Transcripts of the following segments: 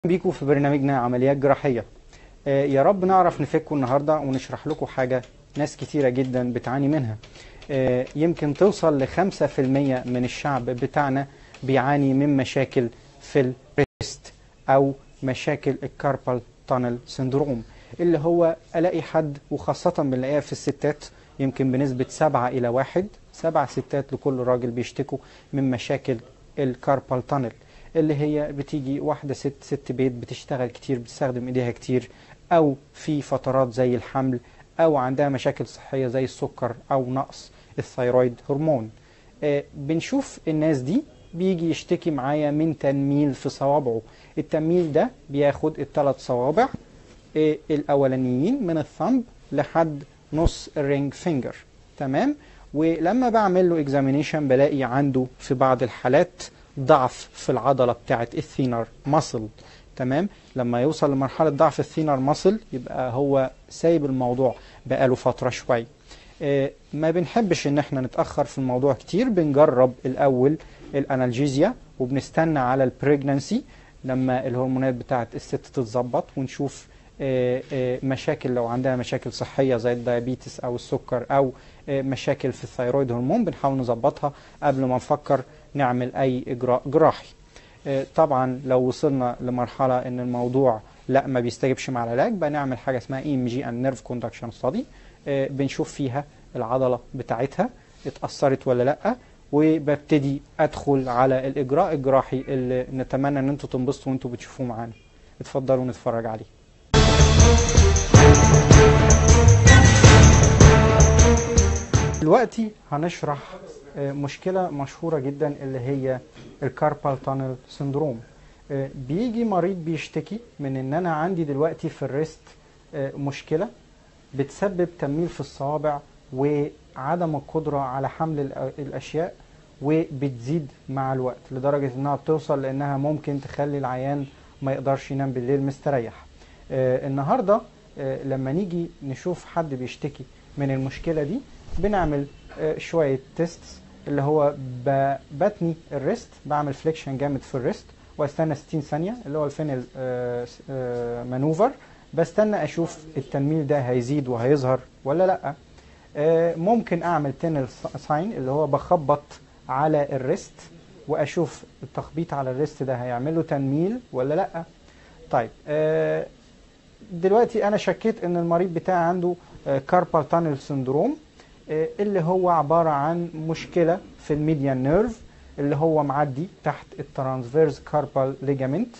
بيكم في برنامجنا عمليات جراحية آه، يا رب نعرف نفكه النهاردة ونشرح لكم حاجة ناس كتيرة جدا بتعاني منها آه، يمكن توصل لخمسة في المية من الشعب بتاعنا بيعاني من مشاكل في الريست أو مشاكل الكاربال تانل سندروم اللي هو ألاقي حد وخاصة بنلاقيها في الستات يمكن بنسبة سبعة إلى واحد سبع ستات لكل راجل بيشتكوا من مشاكل الكاربال تانل اللي هي بتيجي واحدة ست ست بيت بتشتغل كتير بتستخدم ايديها كتير او في فترات زي الحمل او عندها مشاكل صحية زي السكر او نقص الثيرويد هرمون آه بنشوف الناس دي بيجي يشتكي معايا من تنميل في صوابعه التنميل ده بياخد الثلاث صوابع آه الاولانيين من الثمب لحد نص الرينج فينجر تمام ولما بعمل له اكزامينيشن بلاقي عنده في بعض الحالات ضعف في العضله بتاعه الثينر ماسل تمام لما يوصل لمرحله ضعف الثينر ماسل يبقى هو سايب الموضوع بقاله فتره شويه آه، ما بنحبش ان احنا نتاخر في الموضوع كتير بنجرب الاول الانالجيزيا وبنستنى على البريجنانسي لما الهرمونات بتاعه الست تتظبط ونشوف آه، آه، مشاكل لو عندها مشاكل صحيه زي الدايابيتس او السكر او آه، مشاكل في الثيرويد هرمون بنحاول نظبطها قبل ما نفكر نعمل اي اجراء جراحي آه، طبعا لو وصلنا لمرحله ان الموضوع لا ما بيستجبش مع العلاج بنعمل حاجه اسمها اي ام جي اند نيرف كوندكشن ستادي بنشوف فيها العضله بتاعتها اتاثرت ولا لا وببتدي ادخل على الاجراء الجراحي اللي نتمنى ان انتوا تنبسطوا وانتوا بتشوفوه معانا اتفضلوا نتفرج عليه دلوقتي هنشرح آه، مشكلة مشهورة جدا اللي هي الكاربال تانل سندروم آه، بيجي مريض بيشتكي من ان انا عندي دلوقتي في الريست آه، مشكلة بتسبب تنميل في الصوابع وعدم القدرة على حمل الأ- الاشياء وبتزيد مع الوقت لدرجة انها بتوصل لانها ممكن تخلي العيان ما يقدرش ينام بالليل مستريح آه، النهارده آه، لما نيجي نشوف حد بيشتكي من المشكله دي بنعمل آه، شويه تيست اللي هو ب- بتني الريست بعمل فليكشن جامد في الريست واستنى 60 ثانيه اللي هو الفينل آه، س- آه، مانوفر بستنى اشوف التنميل ده هيزيد وهيظهر ولا لا آه، ممكن اعمل تنل ساين اللي هو بخبط على الريست واشوف التخبيط على الريست ده هيعمل له تنميل ولا لا طيب آه، دلوقتي انا شكيت ان المريض بتاعي عنده كاربال تانل سندروم اللي هو عباره عن مشكله في الميديان نيرف اللي هو معدي تحت الترانسفيرس كاربال ليجامنت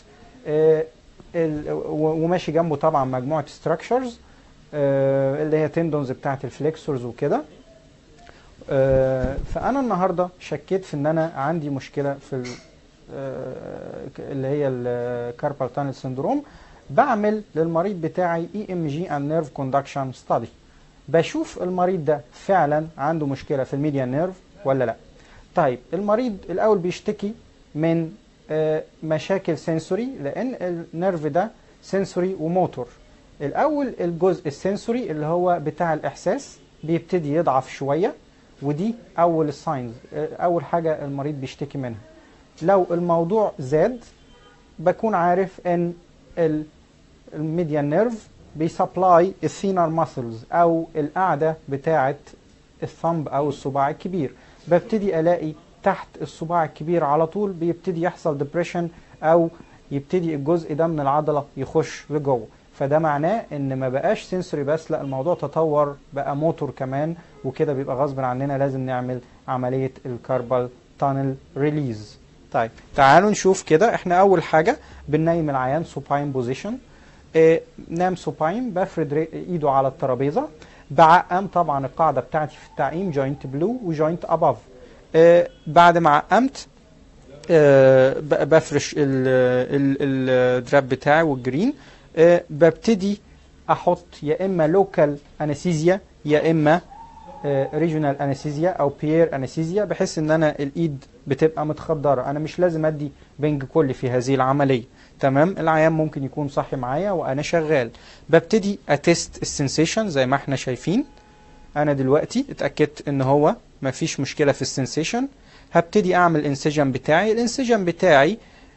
وماشي جنبه طبعا مجموعه ستراكشرز اللي هي تندونز بتاعت الفليكسورز وكده آه، فانا النهارده شكيت في ان انا عندي مشكله في ال- آه، اللي هي الكاربال تانل سندروم بعمل للمريض بتاعي اي ام جي اند نيرف كوندكشن ستادي بشوف المريض ده فعلا عنده مشكله في الميديان نيرف ولا لا طيب المريض الاول بيشتكي من آه، مشاكل سنسوري لان النيرف ده سنسوري وموتور الاول الجزء السنسوري اللي هو بتاع الاحساس بيبتدي يضعف شويه ودي اول الساينز اول حاجه المريض بيشتكي منها لو الموضوع زاد بكون عارف ان ال- الميديان نيرف بيسبلاي الثينر ماسلز او القاعده بتاعه الثمب او الصباع الكبير ببتدي الاقي تحت الصباع الكبير على طول بيبتدي يحصل ديبريشن او يبتدي الجزء ده من العضله يخش لجوه فده معناه ان ما بقاش سنسوري بس لا الموضوع تطور بقى موتور كمان وكده بيبقى غصب عننا لازم نعمل عمليه الكاربال تانل ريليز طيب تعالوا نشوف كده احنا اول حاجه بننيم العيان سوباين بوزيشن إيه نام سوباين بفرد ري- ايده على الترابيزه بعقم طبعا القاعده بتاعتي في التعقيم جوينت بلو وجوينت اباف إيه بعد ما عقمت آه، ب- بفرش ال- ال- الدراب بتاعي والجرين آه، ببتدي احط يا اما لوكال انستيزيا يا اما ريجونال انستيزيا او بير انستيزيا بحيث ان انا الايد بتبقى متخدره انا مش لازم ادي بنج كلي في هذه العمليه تمام العيان ممكن يكون صاحي معايا وانا شغال ببتدي اتست السنسيشن زي ما احنا شايفين انا دلوقتي اتاكدت ان هو مفيش مشكله في السنسيشن هبتدي اعمل الانسجن بتاعي الانسجن بتاعي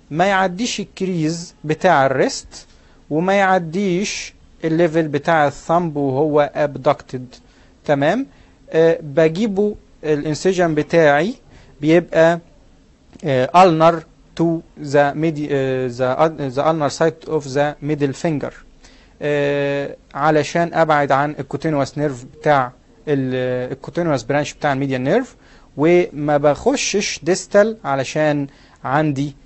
ما يعديش الكريز بتاع الريست وما يعديش الليفل بتاع الثمب وهو ابدكتد تمام آه بجيبه الانسجن بتاعي بيبقى آه ulnar to the midi آه the, the ulnar side of the middle finger آه علشان ابعد عن الكوتينوس نيرف بتاع الكوتينوس برانش بتاع الميديان نيرف وما بخشش ديستال علشان عندي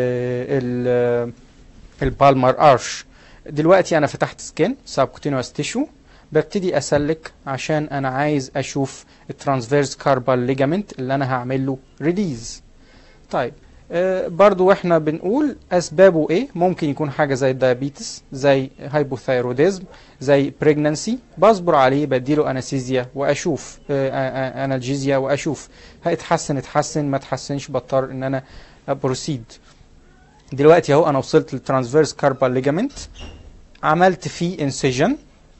البالمر ارش دلوقتي انا فتحت سكين سابكوتينوس تيشو ببتدي اسلك عشان انا عايز اشوف الترانسفيرس كاربال ليجامنت اللي انا هعمل له ريليز طيب آه برضو واحنا بنقول اسبابه ايه ممكن يكون حاجه زي الدايابيتس زي هايبوثايروديزم زي بريجنانسي بصبر عليه بديله انستيزيا واشوف آه انالجيزيا واشوف هيتحسن اتحسن ما اتحسنش بضطر ان انا بروسيد دلوقتي اهو انا وصلت للترانسفيرس كاربال ليجامنت عملت فيه انسيجن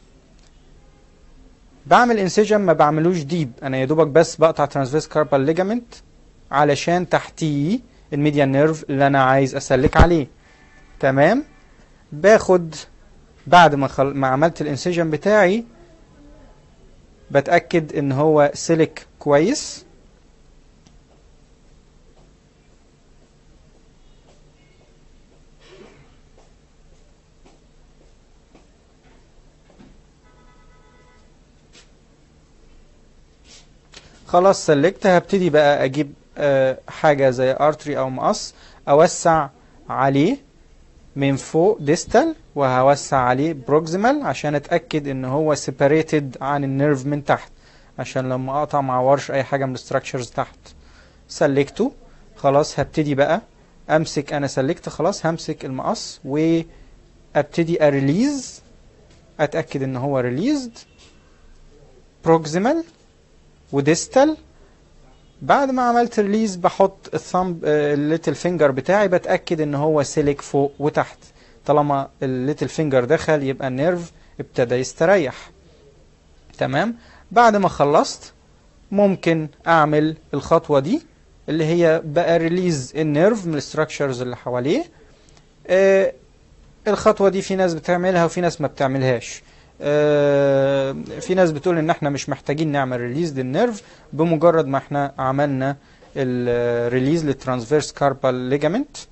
بعمل انسيجن ما بعملوش ديب انا يا دوبك بس بقطع ترانسفيرس كاربال ليجامنت علشان تحتيه الميديان نيرف اللي انا عايز اسلك عليه تمام باخد بعد ما خل... ما عملت الانسيجن بتاعي بتاكد ان هو سلك كويس خلاص سلكت هبتدي بقى اجيب أه حاجه زي ارتري او مقص اوسع عليه من فوق ديستال وهوسع عليه بروكسيمال عشان اتاكد ان هو سيباريتد عن النيرف من تحت عشان لما اقطع ما اعورش اي حاجه من الستراكشرز تحت سلكته خلاص هبتدي بقى امسك انا سلكت خلاص همسك المقص وابتدي اريليز اتاكد ان هو ريليزد بروكسيمال وديستال بعد ما عملت ريليز بحط الثامب الليتل فينجر بتاعي بتاكد ان هو سلك فوق وتحت طالما الليتل فينجر دخل يبقى النيرف ابتدى يستريح تمام بعد ما خلصت ممكن اعمل الخطوه دي اللي هي بقى ريليز النيرف من الستراكشرز اللي حواليه آه الخطوه دي في ناس بتعملها وفي ناس ما بتعملهاش آه في ناس بتقول ان احنا مش محتاجين نعمل ريليز للنيرف بمجرد ما احنا عملنا الريليز للترانسفيرس كاربال ليجامنت